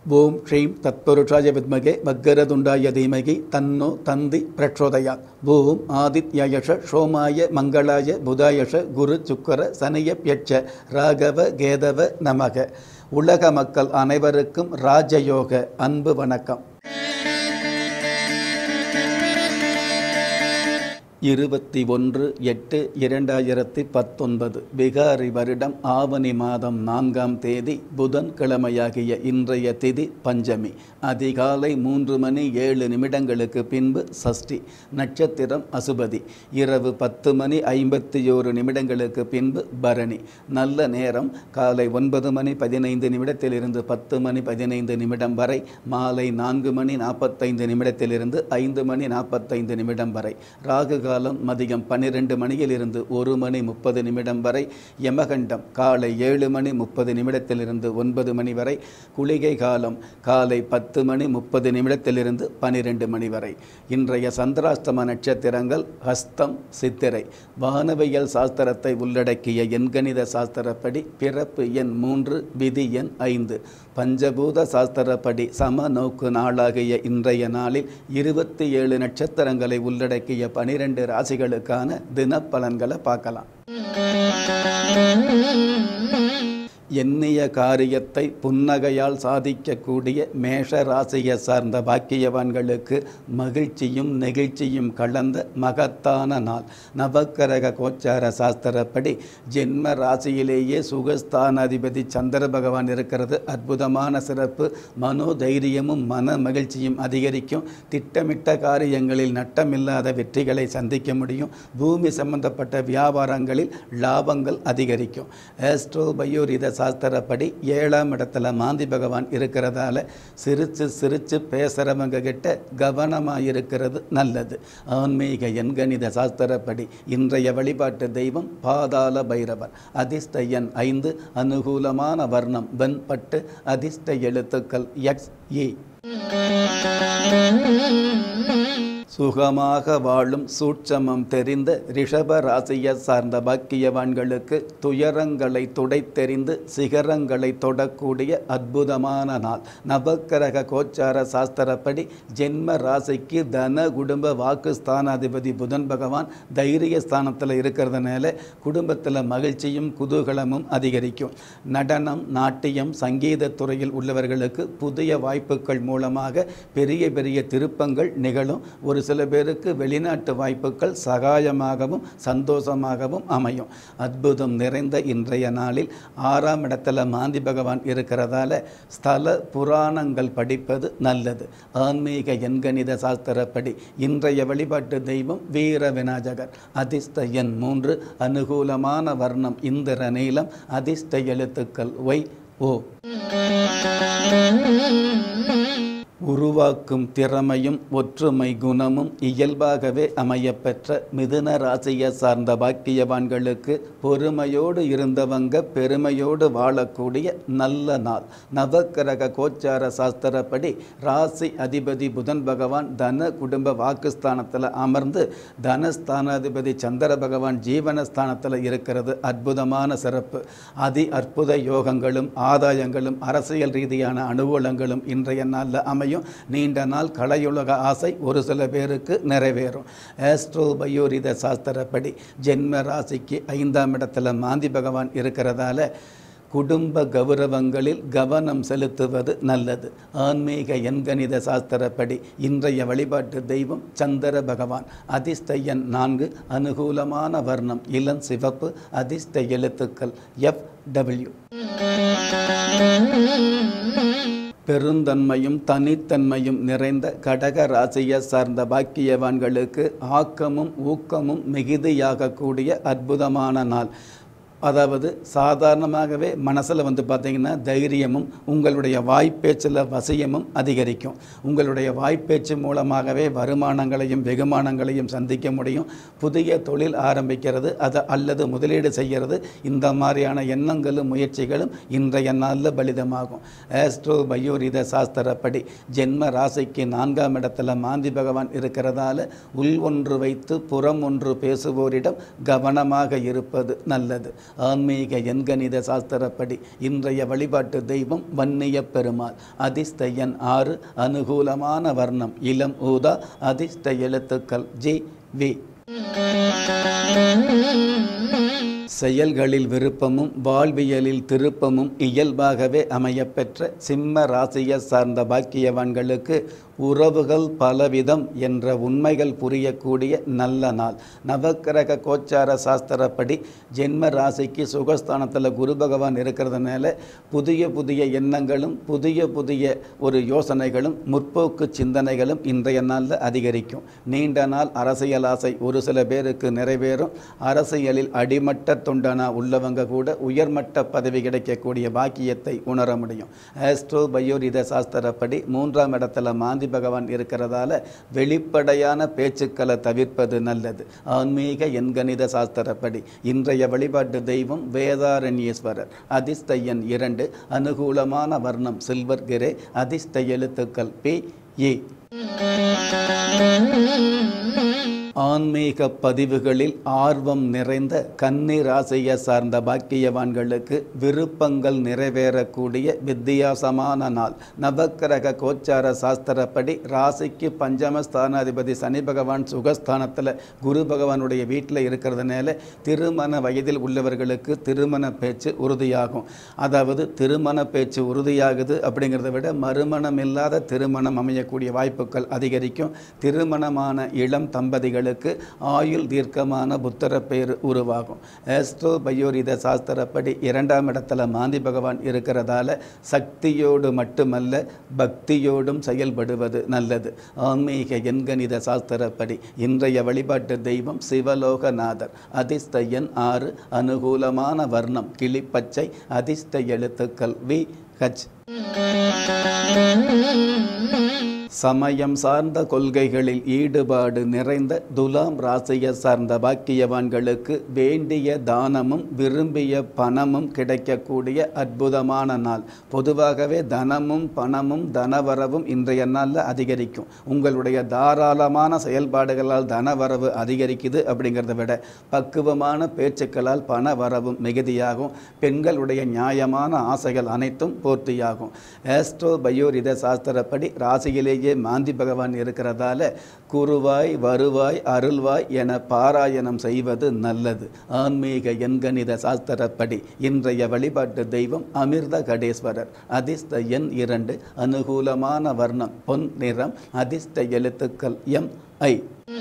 ஓம் ஸ்ரீம் தத்புருஷாய வித்மகே வக்கரதுண்டாய தீமகி தன்னோ தந்தி பிரச்சோதயாத் ஓம் ஆதித்யயஷ சோமாய மங்களாய புதாயஷ குரு சுக்கர சனியப்யட்ச ராகவ கேதவ நமக உலக மக்கள் அனைவருக்கும் ராஜயோக அன்பு வணக்கம் இருபத்தி ஒன்று எட்டு இரண்டாயிரத்தி பத்தொன்பது விகாரி வருடம் ஆவணி மாதம் நான்காம் தேதி புதன்கிழமையாகிய இன்றைய திதி பஞ்சமி அதிகாலை மூன்று மணி ஏழு நிமிடங்களுக்கு பின்பு சஷ்டி நட்சத்திரம் அசுபதி இரவு பத்து மணி ஐம்பத்தி ஓரு நிமிடங்களுக்கு பின்பு பரணி நல்ல நேரம் காலை ஒன்பது மணி பதினைந்து நிமிடத்திலிருந்து பத்து மணி பதினைந்து நிமிடம் வரை மாலை நான்கு மணி நாற்பத்தைந்து நிமிடத்திலிருந்து ஐந்து மணி நாற்பத்தைந்து நிமிடம் வரை ராகு காலம் மதியம் பன்னிரெண்டு மணியிலிருந்து ஒரு மணி முப்பது நிமிடம் வரை யமகண்டம் காலை ஏழு மணி முப்பது நிமிடத்திலிருந்து ஒன்பது மணி வரை குளிகை காலம் காலை பத்து மணி முப்பது நிமிடத்திலிருந்து பன்னிரெண்டு மணி வரை இன்றைய சந்திராஷ்டம நட்சத்திரங்கள் ஹஸ்தம் சித்திரை வானவியல் சாஸ்திரத்தை உள்ளடக்கிய எண்கணித சாஸ்திரப்படி பிறப்பு எண் மூன்று விதி எண் ஐந்து பஞ்சபூத சாஸ்திரப்படி சம நோக்கு நாளாகிய இன்றைய நாளில் இருபத்தி ஏழு நட்சத்திரங்களை உள்ளடக்கிய பனிரெண்டு ராசிகளுக்கான தினப்பலன்களை பார்க்கலாம் எண்ணிய காரியத்தை புன்னகையால் சாதிக்கக்கூடிய மேஷ ராசியை சார்ந்த பாக்கியவான்களுக்கு மகிழ்ச்சியும் நெகிழ்ச்சியும் கலந்த மகத்தான நாள் நவக்கரக கோச்சார சாஸ்திரப்படி ஜென்ம ராசியிலேயே சுகஸ்தானாதிபதி சந்திர பகவான் இருக்கிறது அற்புதமான சிறப்பு மனோதைரியமும் மன மகிழ்ச்சியும் அதிகரிக்கும் திட்டமிட்ட காரியங்களில் நட்டமில்லாத வெற்றிகளை சந்திக்க முடியும் பூமி சம்பந்தப்பட்ட வியாபாரங்களில் லாபங்கள் அதிகரிக்கும் ஆஸ்ட்ரோ பயோரித சாஸ்திரப்படி ஏழாம் இடத்துல மாந்தி பகவான் இருக்கிறதால சிரித்து சிரித்து பேசுகிறவங்க கிட்ட கவனமாக இருக்கிறது நல்லது ஆன்மீக எண்கணித சாஸ்திரப்படி இன்றைய வழிபாட்டு தெய்வம் பாதாள பைரவர் அதிர்ஷ்ட எண் ஐந்து அனுகூலமான வர்ணம் வெண்பட்டு அதிர்ஷ்ட எழுத்துக்கள் எக்ஸ் ஏ சுகமாக வாழும் சூட்சமம் தெரிந்த ரிஷப ராசியை சார்ந்த பாக்கியவான்களுக்கு துயரங்களை துடைத்தெறிந்து சிகரங்களை தொடக்கூடிய அற்புதமான நாள் நவக்கிரக கோச்சார சாஸ்திரப்படி ஜென்ம ராசிக்கு தன குடும்ப வாக்கு ஸ்தானாதிபதி புதன் பகவான் தைரிய ஸ்தானத்தில் இருக்கிறதுனால குடும்பத்தில் மகிழ்ச்சியும் குதூகலமும் அதிகரிக்கும் நடனம் நாட்டியம் சங்கீத துறையில் உள்ளவர்களுக்கு புதிய வாய்ப்புகள் மூலமாக பெரிய பெரிய திருப்பங்கள் நிகழும் ஒரு சில பேருக்கு வெளிநாட்டு வாய்ப்புகள் சகாயமாகவும் சந்தோஷமாகவும் அமையும் அற்புதம் நிறைந்த இன்றைய நாளில் ஆறாம் இடத்துல மாந்தி பகவான் இருக்கிறதால ஸ்தல புராணங்கள் படிப்பது நல்லது ஆன்மீக எண்கணித சாஸ்திரப்படி இன்றைய வழிபாட்டு தெய்வம் வீர விநாயகர் அதிர்ஷ்ட எண் மூன்று அனுகூலமான வர்ணம் இந்திர நீளம் அதிர்ஷ்ட எழுத்துக்கள் ஒய் ஓ உருவாக்கும் திறமையும் ஒற்றுமை குணமும் இயல்பாகவே அமையப்பெற்ற மிதுன ராசியை சார்ந்த பாக்கியவான்களுக்கு பொறுமையோடு இருந்தவங்க பெருமையோடு வாழக்கூடிய நல்ல நாள் நவக்கிரக கோச்சார சாஸ்திரப்படி ராசி அதிபதி புதன் பகவான் தன குடும்ப வாக்குஸ்தானத்தில் அமர்ந்து தனஸ்தானாதிபதி சந்திர பகவான் ஜீவனஸ்தானத்தில் இருக்கிறது அற்புதமான சிறப்பு அதி அற்புத யோகங்களும் ஆதாயங்களும் அரசியல் ரீதியான அனுகூலங்களும் இன்றைய நாளில் அமையும் நீண்ட நாள் கலையுலக ஆசை ஒரு சில பேருக்கு நிறைவேறும் ஆஸ்ட்ரோ பயோரித சாஸ்திரப்படி ஜென்ம ராசிக்கு ஐந்தாம் இடத்துல மாந்தி பகவான் இருக்கிறதால குடும்ப கௌரவங்களில் கவனம் செலுத்துவது நல்லது ஆன்மீக எண்கணித சாஸ்திரப்படி இன்றைய வழிபாட்டு தெய்வம் சந்திர பகவான் அதிர்ஷ்ட எண் நான்கு அனுகூலமான வர்ணம் இளம் சிவப்பு அதிர்ஷ்ட எழுத்துக்கள் எஃப் டபிள்யூ பெருந்தன்மையும் தனித்தன்மையும் நிறைந்த கடக ராசியை சார்ந்த பாக்கியவான்களுக்கு ஆக்கமும் ஊக்கமும் மிகுதியாகக்கூடிய அற்புதமான நாள் அதாவது சாதாரணமாகவே மனசில் வந்து பார்த்திங்கன்னா தைரியமும் உங்களுடைய வாய்ப்பேச்சில் வசியமும் அதிகரிக்கும் உங்களுடைய வாய்ப்பேச்சு மூலமாகவே வருமானங்களையும் வெகுமானங்களையும் சந்திக்க முடியும் புதிய தொழில் ஆரம்பிக்கிறது அதை அல்லது முதலீடு செய்கிறது இந்த மாதிரியான எண்ணங்களும் முயற்சிகளும் இன்றைய நாளில் பலிதமாகும் ஆஸ்ட்ரோ பயோரித சாஸ்திரப்படி ஜென்ம ராசிக்கு நான்காம் இடத்துல மாந்தி பகவான் இருக்கிறதால உள் ஒன்று வைத்து புறம் ஒன்று பேசுவோரிடம் கவனமாக இருப்பது நல்லது ஆன்மீக எண்கணித சாஸ்திரப்படி இன்றைய வழிபாட்டு தெய்வம் வன்னிய பெருமாள் அதிர்ஷ்ட எண் ஆறு அனுகூலமான வர்ணம் இளம் ஊதா அதிர்ஷ்ட எழுத்துக்கள் ஜி வி செயல்களில் விருப்பமும் வாழ்வியலில் திருப்பமும் இயல்பாகவே அமையப்பெற்ற சிம்ம ராசியை சார்ந்த பாக்கியவான்களுக்கு உறவுகள் பலவிதம் என்ற உண்மைகள் புரியக்கூடிய நல்ல நாள் நவக்கிரக கோச்சார சாஸ்திரப்படி ஜென்ம ராசிக்கு சுகஸ்தானத்தில் குரு பகவான் இருக்கிறதுனால புதிய புதிய எண்ணங்களும் புதிய புதிய ஒரு யோசனைகளும் முற்போக்கு சிந்தனைகளும் இன்றைய நாளில் அதிகரிக்கும் நீண்ட நாள் அரசியல் ஆசை ஒரு சில பேருக்கு நிறைவேறும் அரசியலில் அடிமட்ட தொண்டனா உள்ளவங்க கூட உயர்மட்ட பதவி கிடைக்கக்கூடிய பாக்கியத்தை உணர முடியும் ஆஸ்ட்ரோ பயோரித சாஸ்திரப்படி மூன்றாம் இடத்துல மாந்தி பகவான் இருக்கிறதால வெளிப்படையான பேச்சுக்களை தவிர்ப்பது நல்லது ஆன்மீக எண்கணித சாஸ்திரப்படி இன்றைய வழிபாட்டு தெய்வம் வேதாரண்யேஸ்வரர் அதிர்ஷ்ட எண் இரண்டு அனுகூலமான வர்ணம் சில்வர் கிரே அதிர்ஷ்ட எழுத்துக்கள் பி ஏ ஆன்மீக பதிவுகளில் ஆர்வம் நிறைந்த கன்னி ராசியை சார்ந்த பாக்கியவான்களுக்கு விருப்பங்கள் நிறைவேறக்கூடிய வித்தியாசமான நாள் நவக்கிரக கோச்சார சாஸ்திரப்படி ராசிக்கு பஞ்சம ஸ்தானாதிபதி சனி பகவான் சுகஸ்தானத்தில் குரு பகவானுடைய வீட்டில் இருக்கிறதுனால திருமண வயதில் உள்ளவர்களுக்கு திருமண பேச்சு உறுதியாகும் அதாவது திருமண பேச்சு உறுதியாகுது அப்படிங்கிறத விட மறுமணம் இல்லாத திருமணம் அமையக்கூடிய வாய்ப்புகள் அதிகரிக்கும் திருமணமான இளம் தம்பதிகளுக்கு ஆயுள் தீர்க்கமான புத்தர பெயர் உருவாகும் ஆஸ்ட்ரோ பயோரித சாஸ்திரப்படி இரண்டாம் இடத்துல மாந்தி பகவான் இருக்கிறதால சக்தியோடு மட்டுமல்ல பக்தியோடும் செயல்படுவது நல்லது ஆன்மீக எண்கணித சாஸ்திரப்படி இன்றைய வழிபாட்டு தெய்வம் சிவலோகநாதர் அதிர்ஷ்ட எண் ஆறு அனுகூலமான வர்ணம் கிளிப்பச்சை அதிர்ஷ்ட எழுத்துக்கள் வி ஹச் சமயம் சார்ந்த கொள்கைகளில் ஈடுபாடு நிறைந்த துலாம் ராசியை சார்ந்த பாக்கியவான்களுக்கு வேண்டிய தானமும் விரும்பிய பணமும் கிடைக்கக்கூடிய அற்புதமான நாள் பொதுவாகவே தனமும் பணமும் தனவரவும் இன்றைய நாளில் அதிகரிக்கும் உங்களுடைய தாராளமான செயல்பாடுகளால் தனவரவு அதிகரிக்குது அப்படிங்கிறத விட பக்குவமான பேச்சுக்களால் பண வரவும் மிகுதியாகும் பெண்களுடைய நியாயமான ஆசைகள் அனைத்தும் பூர்த்தியாகும் ஆஸ்ட்ரோ பயோரித சாஸ்திரப்படி ராசியிலேயே மாந்தி பகவான் இருக்கிறதால குருவாய் வருவாய் அருள்வாய் என பாராயணம் செய்வது நல்லது ஆன்மீக எண்கணித சாஸ்திரப்படி இன்றைய வழிபாட்டு தெய்வம் அமிர்த கடேஸ்வரர் அதிர்ஷ்ட எண் இரண்டு அனுகூலமான வர்ணம் பொன் நிறம் அதிர்ஷ்ட எழுத்துக்கள் எம் ஐ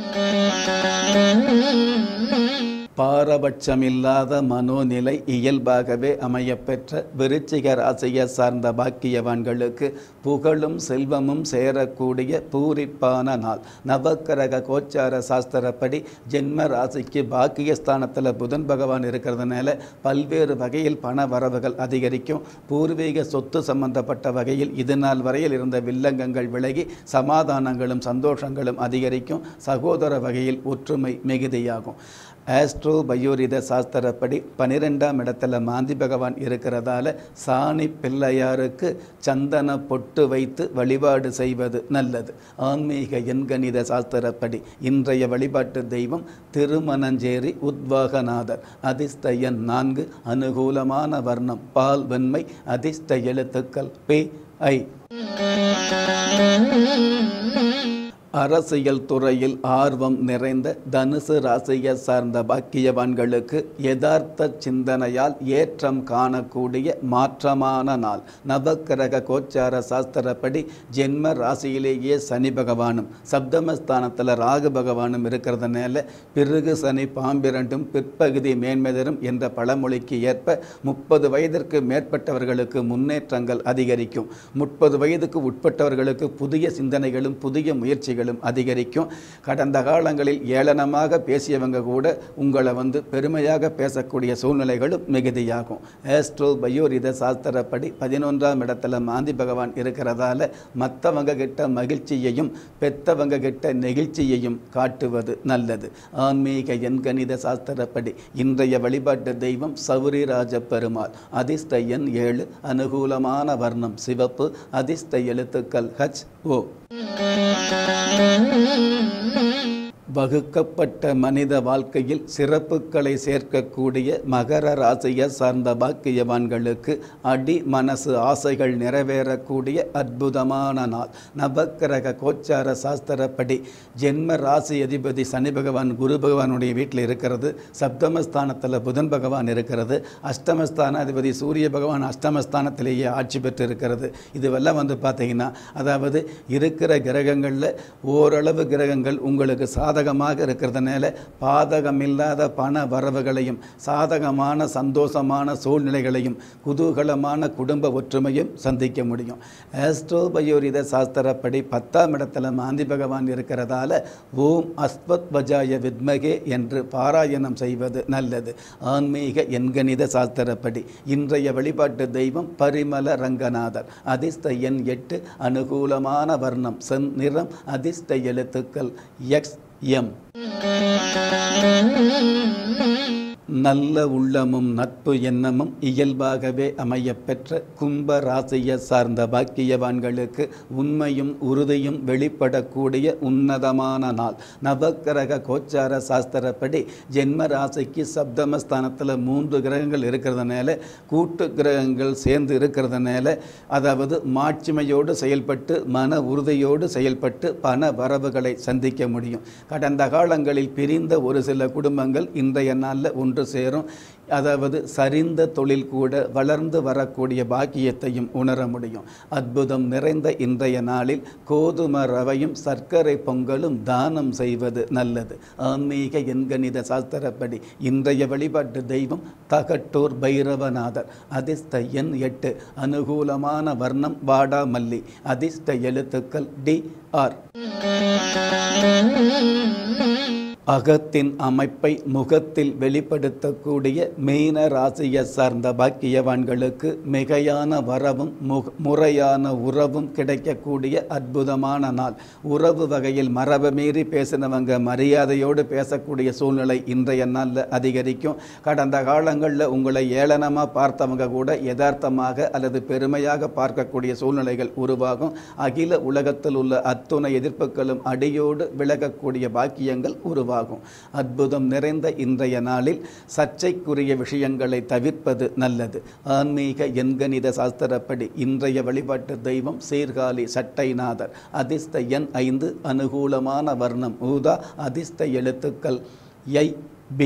பாரபட்சமில்லாத மனோநிலை இயல்பாகவே அமையப்பெற்ற விருச்சிக ராசியை சார்ந்த பாக்கியவான்களுக்கு புகழும் செல்வமும் சேரக்கூடிய பூரிப்பான நாள் நவக்கிரக கோச்சார சாஸ்திரப்படி ஜென்ம ராசிக்கு பாக்கியஸ்தானத்தில் புதன் பகவான் இருக்கிறதுனால பல்வேறு வகையில் பண வரவுகள் அதிகரிக்கும் பூர்வீக சொத்து சம்பந்தப்பட்ட வகையில் இது நாள் வரையில் இருந்த வில்லங்கங்கள் விலகி சமாதானங்களும் சந்தோஷங்களும் அதிகரிக்கும் சகோதர வகையில் ஒற்றுமை மிகுதியாகும் ஆஸ்ட்ரோ பயோரித சாஸ்திரப்படி பனிரெண்டாம் இடத்துல மாந்தி பகவான் இருக்கிறதால சாணி பிள்ளையாருக்கு சந்தன பொட்டு வைத்து வழிபாடு செய்வது நல்லது ஆன்மீக எண்கணித சாஸ்திரப்படி இன்றைய வழிபாட்டு தெய்வம் திருமணஞ்சேரி உத்வாகநாதர் அதிர்ஷ்ட எண் நான்கு அனுகூலமான வர்ணம் பால் வெண்மை அதிர்ஷ்ட எழுத்துக்கள் பி ஐ அரசியல் துறையில் ஆர்வம் நிறைந்த தனுசு ராசியை சார்ந்த பாக்கியவான்களுக்கு யதார்த்த சிந்தனையால் ஏற்றம் காணக்கூடிய மாற்றமான நாள் நவக்கிரக கோச்சார சாஸ்திரப்படி ஜென்ம ராசியிலேயே சனி பகவானும் சப்தமஸ்தானத்தில் ராகு பகவானும் இருக்கிறதுனால பிறகு சனி பாம்பிரண்டும் பிற்பகுதி மேன்மெதரும் என்ற பழமொழிக்கு ஏற்ப முப்பது வயதிற்கு மேற்பட்டவர்களுக்கு முன்னேற்றங்கள் அதிகரிக்கும் முப்பது வயதுக்கு உட்பட்டவர்களுக்கு புதிய சிந்தனைகளும் புதிய முயற்சிகளும் அதிகரிக்கும் கடந்த காலங்களில் ஏளனமாக பேசியவங்க கூட உங்களை வந்து பெருமையாக பேசக்கூடிய சூழ்நிலைகளும் மிகுதியாகும் ஆஸ்ட்ரோ பயோரித சாஸ்திரப்படி பதினொன்றாம் இடத்துல மாந்தி பகவான் இருக்கிறதால மற்றவங்க கிட்ட மகிழ்ச்சியையும் பெத்தவங்க கிட்ட நெகிழ்ச்சியையும் காட்டுவது நல்லது ஆன்மீக எண்கணித சாஸ்திரப்படி இன்றைய வழிபாட்டு தெய்வம் சௌரிராஜ பெருமாள் அதிர்ஷ்ட எண் ஏழு அனுகூலமான வர்ணம் சிவப்பு அதிர்ஷ்ட எழுத்துக்கள் ஹச் ஓ வகுக்கப்பட்ட மனித வாழ்க்கையில் சிறப்புகளை சேர்க்கக்கூடிய மகர ராசியை சார்ந்த பாக்கியவான்களுக்கு அடி மனசு ஆசைகள் நிறைவேறக்கூடிய அற்புதமான நாள் நவக்கிரக கோச்சார சாஸ்திரப்படி ஜென்ம ராசி அதிபதி சனி பகவான் குரு பகவானுடைய வீட்டில் இருக்கிறது சப்தமஸ்தானத்தில் புதன் பகவான் இருக்கிறது அஷ்டமஸ்தான அதிபதி சூரிய பகவான் அஷ்டமஸ்தானத்திலேயே ஆட்சி பெற்று இருக்கிறது இதுவெல்லாம் வந்து பார்த்தீங்கன்னா அதாவது இருக்கிற கிரகங்களில் ஓரளவு கிரகங்கள் உங்களுக்கு சாதகமாக இருக்கிறதுனால பாதகமில்லாத பண வரவுகளையும் சாதகமான சந்தோஷமான சூழ்நிலைகளையும் குதூகலமான குடும்ப ஒற்றுமையும் சந்திக்க முடியும் ஆஸ்ட்ரோபயோரித சாஸ்திரப்படி பத்தாம் இடத்துல மாந்தி பகவான் இருக்கிறதால ஓம் அஸ்வத் வஜாய வித்மகே என்று பாராயணம் செய்வது நல்லது ஆன்மீக எண்கணித சாஸ்திரப்படி இன்றைய வழிபாட்டு தெய்வம் பரிமல ரங்கநாதர் அதிர்ஷ்ட எண் எட்டு அனுகூலமான வர்ணம் செந் நிறம் அதிர்ஷ்ட எழுத்துக்கள் எக்ஸ் எம் நல்ல உள்ளமும் நட்பு எண்ணமும் இயல்பாகவே அமையப்பெற்ற கும்ப ராசியை சார்ந்த பாக்கியவான்களுக்கு உண்மையும் உறுதியும் வெளிப்படக்கூடிய உன்னதமான நாள் நவக்கிரக கோச்சார சாஸ்திரப்படி ஜென்ம ராசிக்கு சப்தமஸ்தானத்தில் மூன்று கிரகங்கள் இருக்கிறதுனால கூட்டு கிரகங்கள் சேர்ந்து இருக்கிறதுனால அதாவது மாட்சிமையோடு செயல்பட்டு மன உறுதியோடு செயல்பட்டு பண வரவுகளை சந்திக்க முடியும் கடந்த காலங்களில் பிரிந்த ஒரு சில குடும்பங்கள் இன்றைய நாளில் ஒன்று சேரும் அதாவது சரிந்த தொழில் கூட வளர்ந்து வரக்கூடிய பாக்கியத்தையும் உணர முடியும் அற்புதம் நிறைந்த இன்றைய நாளில் கோதும ரவையும் சர்க்கரை பொங்கலும் தானம் செய்வது நல்லது ஆன்மீக எண்கணித சாஸ்திரப்படி இன்றைய வழிபாட்டு தெய்வம் தகட்டூர் பைரவநாதர் அதிர்ஷ்ட எண் எட்டு அனுகூலமான வர்ணம் வாடாமல்லி அதிர்ஷ்ட எழுத்துக்கள் டி ஆர் அகத்தின் அமைப்பை முகத்தில் வெளிப்படுத்தக்கூடிய மீன ராசியை சார்ந்த பாக்கியவான்களுக்கு மிகையான வரவும் முக முறையான உறவும் கிடைக்கக்கூடிய அற்புதமான நாள் உறவு வகையில் மரபு மீறி பேசினவங்க மரியாதையோடு பேசக்கூடிய சூழ்நிலை இன்றைய நாளில் அதிகரிக்கும் கடந்த காலங்களில் உங்களை ஏளனமாக பார்த்தவங்க கூட யதார்த்தமாக அல்லது பெருமையாக பார்க்கக்கூடிய சூழ்நிலைகள் உருவாகும் அகில உலகத்தில் உள்ள அத்துணை எதிர்ப்புகளும் அடியோடு விலகக்கூடிய பாக்கியங்கள் உருவாகும் அற்புதம் நிறைந்த இன்றைய நாளில் சர்ச்சைக்குரிய விஷயங்களை தவிர்ப்பது நல்லது ஆன்மீக எண்கணித சாஸ்திரப்படி இன்றைய வழிபாட்டு தெய்வம் சீர்காழி சட்டைநாதர் அதிர்ஷ்ட எண் ஐந்து அனுகூலமான வர்ணம் ஊதா அதிர்ஷ்ட எழுத்துக்கள் ஐ பி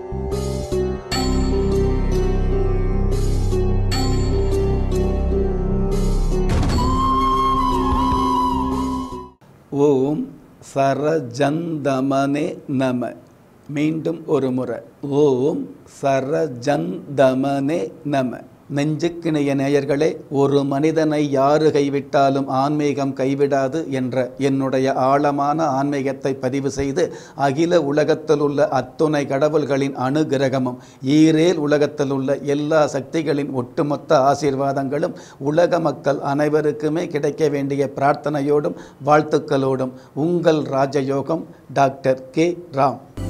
ஓம் சரஜந்தமனே நம மீண்டும் ஒரு முறை ஓம் சரஜந்தமனே நம நெஞ்சுக்கிணைய நேயர்களே ஒரு மனிதனை யாரு கைவிட்டாலும் ஆன்மீகம் கைவிடாது என்ற என்னுடைய ஆழமான ஆன்மீகத்தை பதிவு செய்து அகில உலகத்தில் உள்ள அத்துணை கடவுள்களின் அனுகிரகமும் ஈரேல் உலகத்தில் உள்ள எல்லா சக்திகளின் ஒட்டுமொத்த ஆசீர்வாதங்களும் உலக மக்கள் அனைவருக்குமே கிடைக்க வேண்டிய பிரார்த்தனையோடும் வாழ்த்துக்களோடும் உங்கள் ராஜயோகம் டாக்டர் கே ராம்